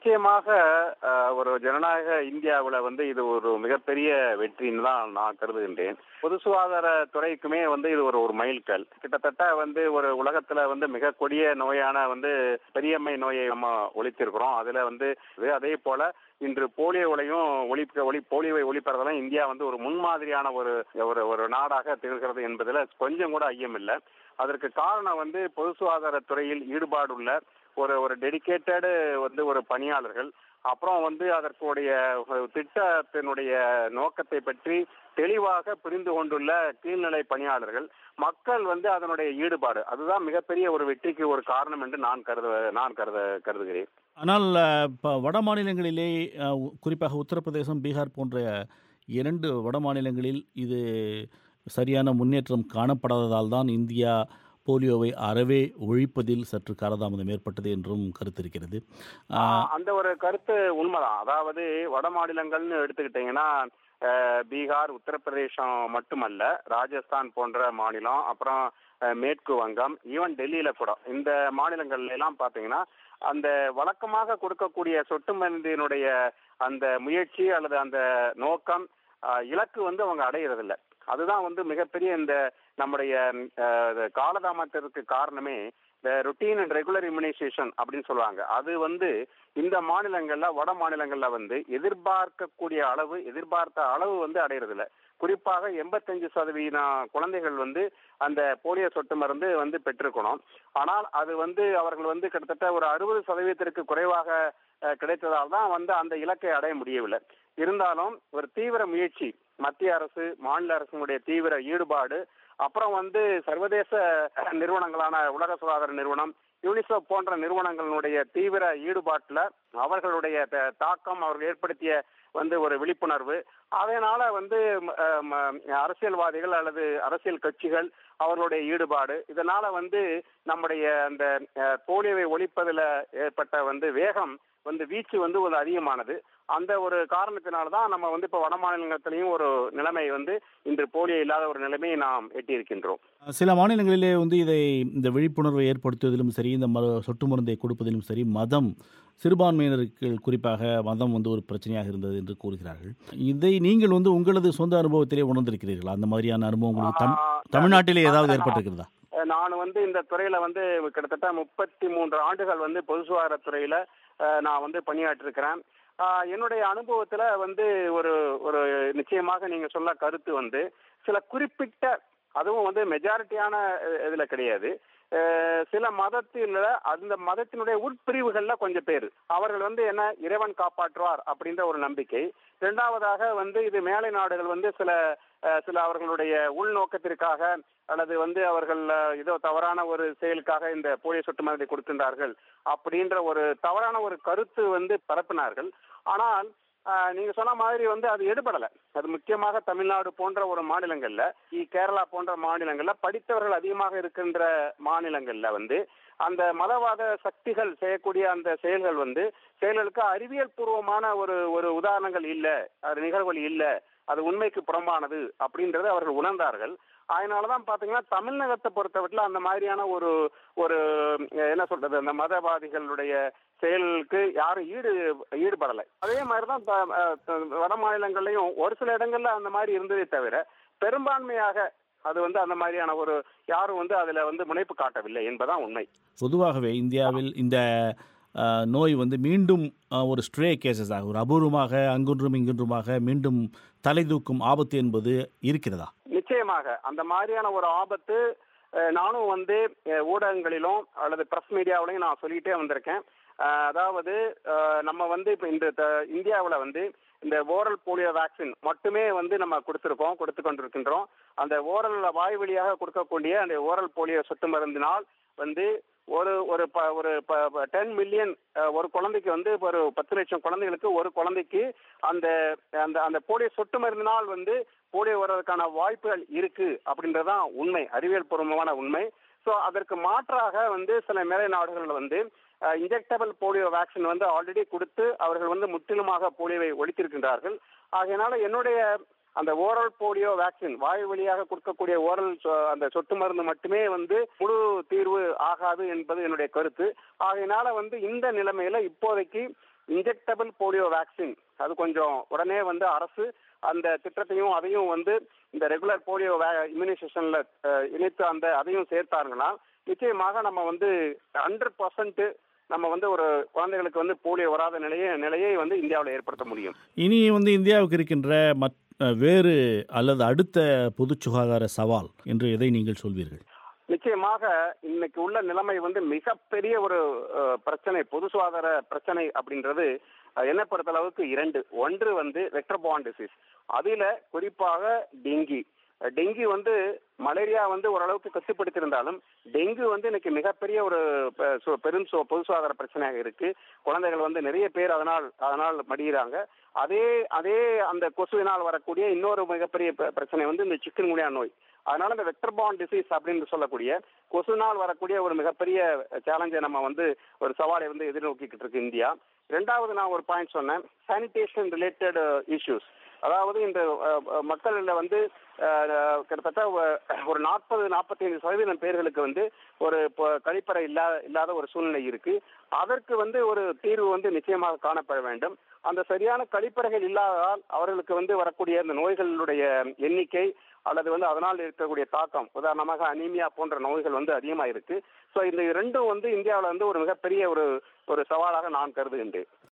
நிச்சயமாக அஹ், ஒரு ஜனநாயக இந்தியாவுல வந்து இது ஒரு மிகப்பெரிய வெற்றின்னு தான் நான் கருதுகின்றேன் பொது சுகாதார துறைக்குமே வந்து இது ஒரு ஒரு மைல்கல் கிட்டத்தட்ட வந்து ஒரு உலகத்துல வந்து மிக கொடிய நோயான வந்து பெரியம்மை நோயை நம்ம ஒழித்திருக்கிறோம் அதுல வந்து இது அதே போல இன்று போலியோவிலையும் ஒழிக்க ஒளி போலியோவை ஒழிப்பறதெல்லாம் இந்தியா வந்து ஒரு முன்மாதிரியான ஒரு ஒரு ஒரு நாடாக திகழ்கிறது என்பதுல கொஞ்சம் கூட ஐயம் இல்லை அதற்கு காரணம் வந்து பொது சுகாதார துறையில் ஈடுபாடுள்ள ஒரு ஒரு டெடிகேட்டடு வந்து ஒரு பணியாளர்கள் அப்புறம் வந்து அதற்குடைய ஒரு திட்டத்தினுடைய நோக்கத்தை பற்றி தெளிவாக புரிந்து கொண்டுள்ள கீழ்நிலை பணியாளர்கள் மக்கள் வந்து அதனுடைய ஈடுபாடு அதுதான் மிகப்பெரிய ஒரு வெற்றிக்கு ஒரு காரணம் என்று நான் கருத நான் கருத கருதுகிறேன் ஆனால் இப்போ வட மாநிலங்களிலே அஹ், உ- குறிப்பாக உத்தரப்பிரதேசம் பீகார் போன்ற இரண்டு வட மாநிலங்களில் இது சரியான முன்னேற்றம் காணப்படாததால் தான் இந்தியா போலியோவை அறவே ஒழிப்பதில் சற்று காலதாமதம் ஏற்பட்டது என்றும் கருத்து இருக்கிறது ஆஹ் அந்த ஒரு கருத்து உண்மைதான் அதாவது வட மாநிலங்கள்னு எடுத்துக்கிட்டீங்கன்னா அஹ், பீகார் உத்தரப்பிரதேசம் மட்டுமல்ல ராஜஸ்தான் போன்ற மாநிலம் அப்புறம் அஹ், மேற்கு வங்கம் ஈவன் டெல்லியில கூட இந்த மாநிலங்கள்ல எல்லாம் பாத்தீங்கன்னா அந்த வழக்கமாக கொடுக்கக்கூடிய சொட்டு மருந்தினுடைய அந்த முயற்சி அல்லது அந்த நோக்கம் அஹ், இலக்கு வந்து அவங்க அடையிறதில்ல அதுதான் வந்து மிகப்பெரிய இந்த நம்முடைய அஹ், காலதாமதத்திற்கு காரணமே இந்த ருட்டீன் அண்ட் ரெகுலர் இம்யூனைசேஷன் அப்படின்னு சொல்லுவாங்க அது வந்து இந்த மாநிலங்கள்ல வட மாநிலங்கள்ல வந்து எதிர்பார்க்கக்கூடிய அளவு எதிர்பார்த்த அளவு வந்து அடையறதில்ல குறிப்பாக எண்பத்தஞ்சு சதவீதம் குழந்தைகள் வந்து அந்த போலியோ சொட்டு மருந்து வந்து பெற்றிருக்கணும் ஆனால் அது வந்து அவர்கள் வந்து கிட்டத்தட்ட ஒரு அறுபது சதவீதத்திற்கு குறைவாக அஹ், கிடைத்ததால் தான் வந்து அந்த இலக்கை அடைய முடியவில்லை இருந்தாலும் ஒரு தீவிர முயற்சி மத்திய அரசு மாநில அரசினுடைய தீவிர ஈடுபாடு அப்புறம் வந்து சர்வதேச அஹ், நிறுவனங்களான உலக சுகாதார நிறுவனம் யூனிசெஃப் போன்ற நிறுவனங்களுடைய தீவிர ஈடுபாட்டுல அவர்களுடைய த- தாக்கம் அவர்கள் ஏற்படுத்திய வந்து ஒரு விழிப்புணர்வு அதனால வந்து ம- அஹ், ம- அரசியல்வாதிகள் அல்லது அரசியல் கட்சிகள் அவர்களுடைய ஈடுபாடு இதனால வந்து நம்முடைய அந்த அஹ், போலியோவை ஒழிப்பதில் ஏற்பட்ட வந்து வேகம் வந்து வீச்சு வந்து ஒரு அதிகமானது அந்த ஒரு காரணத்தினால தான் நம்ம வந்து இப்போ வட மாநிலத்திலையும் ஒரு நிலைமை வந்து இன்று போலியோ இல்லாத ஒரு நிலைமையை நாம் எட்டியிருக்கின்றோம் சில மாநிலங்களிலே வந்து இதை இந்த விழிப்புணர்வை ஏற்படுத்துவதிலும் சரி இந்த மரு சொட்டு மருந்தை கொடுப்பதிலும் சரி மதம் சிறுபான்மையினருக்கு குறிப்பாக மதம் வந்து ஒரு பிரச்சனையாக இருந்தது என்று கூறுகிறார்கள் இதை நீங்கள் வந்து உங்களது சொந்த அனுபவத்திலே உணர்ந்திருக்கிறீர்களா அந்த மாதிரியான அனுபவம் உங்களுக்கு தம் ஆஹ் தமிழ்நாட்டிலே ஏதாவது நான் ஏற்பட்டிருக்கிறதா நான் வந்து இந்த துறையில வந்து கிட்டத்தட்ட முப்பத்தி மூன்று ஆண்டுகள் வந்து பொது சுகாதாரத்துறையில அஹ், நான் வந்து பணியாற்றிருக்கிறேன் ஆஹ், என்னுடைய அனுபவத்துல வந்து ஒரு ஒரு நிச்சயமாக நீங்க சொல்ல கருத்து வந்து சில குறிப்பிட்ட அதுவும் வந்து மெஜாரிட்டியான இதுல கிடையாது அஹ், சில மதத்தில் அந்த மதத்தினுடைய உட்பிரிவுகள்ல கொஞ்சம் பேர் அவர்கள் வந்து என்ன இறைவன் காப்பாற்றுவார் அப்படின்ற ஒரு நம்பிக்கை இரண்டாவதாக வந்து இது மேலை நாடுகள் வந்து சில அஹ், சில அவர்களுடைய உள்நோக்கத்திற்காக அல்லது வந்து அவர்கள் அஹ், ஏதோ தவறான ஒரு செயலுக்காக இந்த போலியோ சொட்டு மருந்தை கொடுக்கின்றார்கள் அப்படின்ற ஒரு தவறான ஒரு கருத்து வந்து பரப்பினார்கள் ஆனால் ஆஹ், நீங்க சொன்ன மாதிரி வந்து அது எடுபடல அது முக்கியமாக தமிழ்நாடு போன்ற ஒரு மாநிலங்கள்ல இ- கேரளா போன்ற மாநிலங்கள்ல படித்தவர்கள் அதிகமாக இருக்கின்ற மாநிலங்கள்ல வந்து அந்த மதவாத சக்திகள் செய்யக்கூடிய அந்த செயல்கள் வந்து செயல்களுக்கு அறிவியல் பூர்வமான ஒரு ஒரு உதாரணங்கள் இல்ல அது நிகழ்வுகள் இல்ல அது உண்மைக்கு புறம்பானது அப்படின்றத அவர்கள் உணர்ந்தார்கள் அதனாலதான் பாத்தீங்கன்னா தமிழகத்தை பொறுத்தவரையில அந்த மாதிரியான ஒரு ஒரு அஹ், என்ன சொல்றது அந்த மதவாதிகளுடைய செயலுக்கு யாரும் ஈடு ஈடுபடலை அதே மாதிரிதான் த- அஹ், த- வட மாநிலங்கள்லயும் ஒரு சில இடங்கள்ல அந்த மாதிரி இருந்ததே தவிர பெரும்பான்மையாக அது வந்து அந்த மாதிரியான ஒரு யாரும் வந்து அதுல வந்து முனைப்பு காட்டவில்லை என்பதான் உண்மை பொதுவாகவே இந்தியாவில் இந்த அஹ், நோய் வந்து மீண்டும் அஹ், ஒரு ஸ்ட்ரே கேசஸாக ஒரு அபூர்வமாக அங்கொன்றும் இங்கொன்றுமாக மீண்டும் தலை தூக்கும் ஆபத்து என்பது இருக்கிறதா நிச்சயமாக அந்த மாதிரியான ஒரு ஆபத்து அஹ், நானும் வந்து அஹ், ஊடகங்களிலும் அல்லது பிரஸ் மீடியாவிலையும் நான் சொல்லிட்டே வந்திருக்கேன் அஹ், அதாவது அஹ், நம்ம வந்து இப்போ இந்த த- இந்தியாவுல வந்து இந்த ஓரல் போலியோ வேக்சின் மட்டுமே வந்து நம்ம கொடுத்துருக்கோம் கொடுத்து கொண்டிருக்கின்றோம் அந்த ஓரல் வாய் வழியாக கொடுக்கக்கூடிய அந்த ஓரல் போலியோ சொட்டு மருந்தினால் வந்து ஒரு ஒரு ப ஒரு டென் மில்லியன் ஒரு குழந்தைக்கு வந்து ஒரு பத்து லட்சம் குழந்தைகளுக்கு ஒரு குழந்தைக்கு அந்த அந்த அந்த போலியோ சொட்டு மருந்தினால் வந்து போலியோ வருவதற்கான வாய்ப்புகள் இருக்கு அப்படின்றதுதான் உண்மை அறிவியல் பூர்வமான உண்மை ஸோ அதற்கு மாற்றாக வந்து சில மேலை நாடுகளில் வந்து இன்ஜெக்டபிள் போலியோ வேக்சின் வந்து ஆல்ரெடி கொடுத்து அவர்கள் வந்து முற்றிலுமாக போலியோவை ஒழித்திருக்கின்றார்கள் ஆகையினால என்னுடைய அந்த ஓரல் போலியோ வேக்சின் வாயு வழியாக கொடுக்கக்கூடிய ஓரல் அந்த சொட்டு மருந்து மட்டுமே வந்து முழு தீர்வு ஆகாது என்பது என்னுடைய கருத்து ஆகையினால வந்து இந்த நிலைமையில இப்போதைக்கு இன்ஜெக்டபிள் போலியோ வேக்சின் அது கொஞ்சம் உடனே வந்து அரசு அந்த திட்டத்தையும் அதையும் வந்து இந்த ரெகுலர் போலியோ இம்யூனைசேஷன்ல இணைத்து அந்த அதையும் சேர்த்தாருங்கன்னா நிச்சயமாக நம்ம வந்து ஹண்ட்ரட் பர்சன்ட் நம்ம வந்து ஒரு குழந்தைகளுக்கு வந்து போலியோ வராத நிலையை நிலையை வந்து இந்தியாவில் ஏற்படுத்த முடியும் இனி வந்து இந்தியாவுக்கு இருக்கின்ற மத் வேறு அல்லது அடுத்த பொது சுகாதார சவால் என்று எதை நீங்கள் சொல்வீர்கள் நிச்சயமாக இன்னைக்கு உள்ள நிலைமை வந்து மிகப்பெரிய ஒரு பிரச்சனை பொது சுகாதார பிரச்சனை அப்படின்றது என்ன பொறுத்த அளவுக்கு இரண்டு ஒன்று வந்து வெக்டர்பான் டிசீஸ் அதில குறிப்பாக டெங்கி டெங்கி வந்து மலேரியா வந்து ஓரளவுக்கு கட்டுப்படுத்தியிருந்தாலும் டெங்கு வந்து இன்னைக்கு மிகப்பெரிய ஒரு பெரும் பொது சுகாதார பிரச்சனையாக இருக்கு குழந்தைகள் வந்து நிறைய பேர் அதனால் அதனால் மடிகிறாங்க அதே அதே அந்த கொசுவினால் வரக்கூடிய இன்னொரு மிகப்பெரிய பிரச்சனை வந்து இந்த சிக்கன் குனியா நோய் அதனால இந்த வெக்டர்பான் டிசீஸ் அப்படின்னு சொல்லக்கூடிய கொசுனால் வரக்கூடிய ஒரு மிகப்பெரிய சேலஞ்சை நம்ம வந்து ஒரு சவாலை வந்து எதிர்நோக்கிக்கிட்டு இருக்கு இந்தியா ரெண்டாவது நான் ஒரு பாயிண்ட் சொன்னேன் சானிடேஷன் ரிலேட்டட் இஷ்யூஸ் அதாவது இந்த மக்கள்ல வந்து கிட்டத்தட்ட ஒரு நாற்பது நாற்பத்தைந்து சதவீதம் பேர்களுக்கு வந்து ஒரு கழிப்பறை இல்லாத இல்லாத ஒரு சூழ்நிலை இருக்கு அதற்கு வந்து ஒரு தீர்வு வந்து நிச்சயமாக காணப்பட வேண்டும் அந்த சரியான கழிப்பறைகள் இல்லாததால் அவர்களுக்கு வந்து வரக்கூடிய அந்த நோய்களுடைய எண்ணிக்கை அல்லது வந்து அதனால் இருக்கக்கூடிய தாக்கம் உதாரணமாக அனீமியா போன்ற நோய்கள் வந்து அதிகமாக இருக்கு ஸோ இந்த ரெண்டும் வந்து இந்தியாவில் வந்து ஒரு மிகப்பெரிய ஒரு ஒரு சவாலாக நான் கருதுகின்றேன்